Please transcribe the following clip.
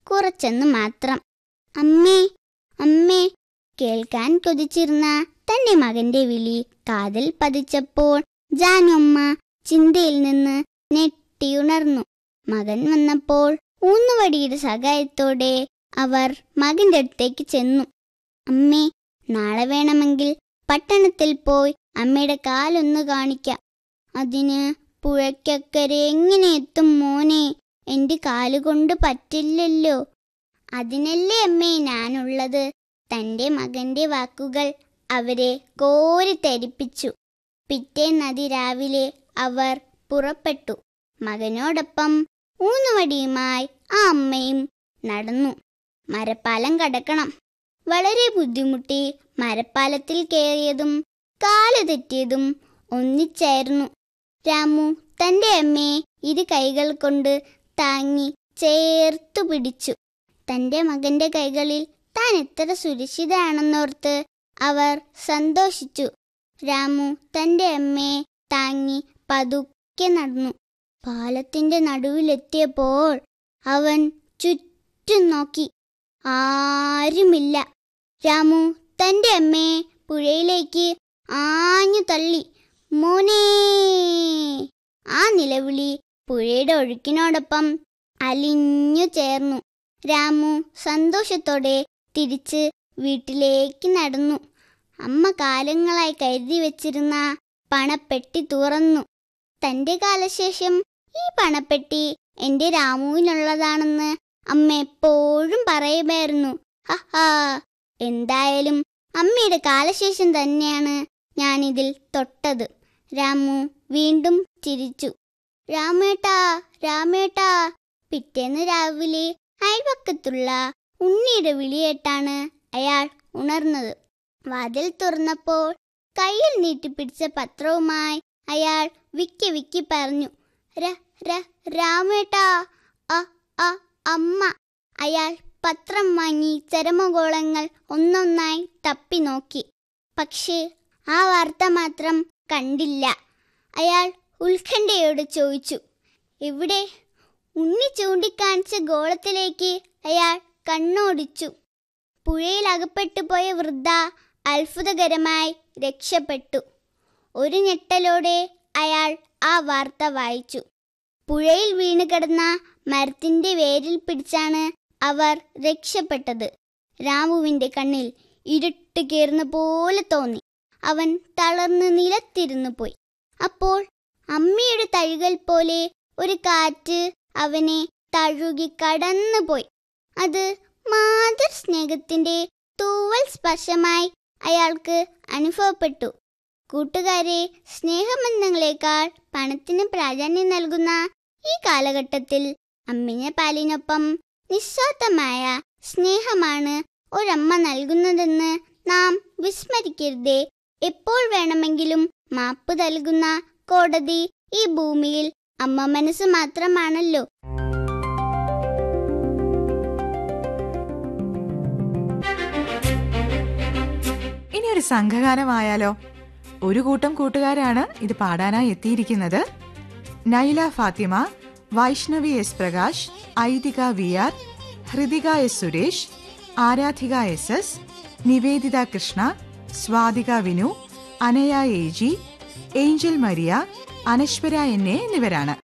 കുറച്ചെന്ന് മാത്രം അമ്മേ അമ്മേ കേൾക്കാൻ കൊതിച്ചിരുന്ന തന്റെ മകന്റെ വിളി കാതിൽ പതിച്ചപ്പോൾ ജാനുമ്മ ചിന്തയിൽ നിന്ന് ഞെട്ടിയുണർന്നു മകൻ വന്നപ്പോൾ ഊന്നുവടിയുടെ സഹായത്തോടെ അവർ മകന്റെ അടുത്തേക്ക് ചെന്നു അമ്മേ നാളെ വേണമെങ്കിൽ പട്ടണത്തിൽ പോയി അമ്മയുടെ കാലൊന്ന് കാണിക്കാം അതിന് പുഴയ്ക്കക്കരെ എങ്ങനെ എത്തും മോനെ എന്റെ കാലുകൊണ്ട് പറ്റില്ലല്ലോ അതിനല്ലേ അമ്മേ ഞാനുള്ളത് തന്റെ മകന്റെ വാക്കുകൾ അവരെ കോരിത്തെരിപ്പിച്ചു പിറ്റേന്നതി രാവിലെ അവർ പുറപ്പെട്ടു മകനോടൊപ്പം ഊന്നുവടിയുമായി ആ അമ്മയും നടന്നു മരപ്പാലം കടക്കണം വളരെ ബുദ്ധിമുട്ടി മരപ്പാലത്തിൽ കയറിയതും കാല് തെറ്റിയതും ഒന്നിച്ചായിരുന്നു രാമു തന്റെ അമ്മയെ ഇരു കൈകൾ കൊണ്ട് താങ്ങി ചേർത്തു പിടിച്ചു തന്റെ മകന്റെ കൈകളിൽ താൻ എത്ര സുരക്ഷിതയാണെന്നോർത്ത് അവർ സന്തോഷിച്ചു രാമു തന്റെ അമ്മയെ താങ്ങി പതുക്കെ നടന്നു പാലത്തിന്റെ നടുവിലെത്തിയപ്പോൾ അവൻ ചുറ്റും നോക്കി ആരുമില്ല രാമു തന്റെ അമ്മയെ പുഴയിലേക്ക് ആഞ്ഞു തള്ളി മോനേ ആ നിലവിളി പുഴയുടെ ഒഴുക്കിനോടൊപ്പം അലിഞ്ഞു ചേർന്നു രാമു സന്തോഷത്തോടെ തിരിച്ച് വീട്ടിലേക്ക് നടന്നു അമ്മ കാലങ്ങളായി കരുതി വെച്ചിരുന്ന പണപ്പെട്ടി തുറന്നു തന്റെ കാലശേഷം ഈ പണപ്പെട്ടി എന്റെ രാമുവിനുള്ളതാണെന്ന് അമ്മ എപ്പോഴും പറയുമായിരുന്നു ഹഹാ എന്തായാലും അമ്മയുടെ കാലശേഷം തന്നെയാണ് ഞാനിതിൽ തൊട്ടത് രാമു വീണ്ടും ചിരിച്ചു രാമേട്ടാ രാമേട്ടാ പിറ്റേന്ന് രാവിലെ അയൽവക്കത്തുള്ള ഉണ്ണിയുടെ വിളിയേട്ടാണ് അയാൾ ഉണർന്നത് വാതിൽ തുറന്നപ്പോൾ കയ്യിൽ നീട്ടിപ്പിടിച്ച പത്രവുമായി അയാൾ വിക്കി വിക്കി പറഞ്ഞു ര ര രാമേട്ടാ അ അ അമ്മ അയാൾ പത്രം വാങ്ങി ചരമഗോളങ്ങൾ ഒന്നൊന്നായി തപ്പി നോക്കി പക്ഷേ ആ വാർത്ത മാത്രം കണ്ടില്ല അയാൾ ഉത്കണ്ഠയോട് ചോദിച്ചു എവിടെ ഉണ്ണി ചൂണ്ടിക്കാണിച്ച ഗോളത്തിലേക്ക് അയാൾ കണ്ണോടിച്ചു പുഴയിൽ അകപ്പെട്ടു പോയ വൃദ്ധ അത്ഭുതകരമായി രക്ഷപ്പെട്ടു ഒരു ഞെട്ടലോടെ അയാൾ ആ വാർത്ത വായിച്ചു പുഴയിൽ വീണ് കിടന്ന മരത്തിന്റെ വേരിൽ പിടിച്ചാണ് അവർ രക്ഷപ്പെട്ടത് രാമുവിന്റെ കണ്ണിൽ ഇരുട്ട് കയറുന്ന പോലെ തോന്നി അവൻ തളർന്ന് നിലത്തിരുന്നു പോയി അപ്പോൾ അമ്മയുടെ തഴുകൽ പോലെ ഒരു കാറ്റ് അവനെ തഴുകി കടന്നുപോയി അത് മാതൃ സ്നേഹത്തിന്റെ തൂവൽ സ്പർശമായി അയാൾക്ക് അനുഭവപ്പെട്ടു കൂട്ടുകാരെ സ്നേഹബന്ധങ്ങളെക്കാൾ പണത്തിന് പ്രാധാന്യം നൽകുന്ന ഈ കാലഘട്ടത്തിൽ അമ്മിഞ്ഞ പാലിനൊപ്പം നിസ്വാർത്ഥമായ സ്നേഹമാണ് ഒരമ്മ നൽകുന്നതെന്ന് നാം വിസ്മരിക്കരുതേ എപ്പോൾ വേണമെങ്കിലും മാപ്പ് നൽകുന്ന കോടതി ഈ ഭൂമിയിൽ അമ്മ മനസ്സ് മാത്രമാണല്ലോ ഇനി ഒരു സംഘഗാനമായാലോ ഒരു കൂട്ടം കൂട്ടുകാരാണ് ഇത് പാടാനായി എത്തിയിരിക്കുന്നത് Naila Fathima Vaishnavi S Prakash Aithika V R Hridika S Suresh Aaradhika S S Niveditha Krishna Swathika Vinu Anaya A G Angel Maria Anaswara N A എന്നിവരാണ്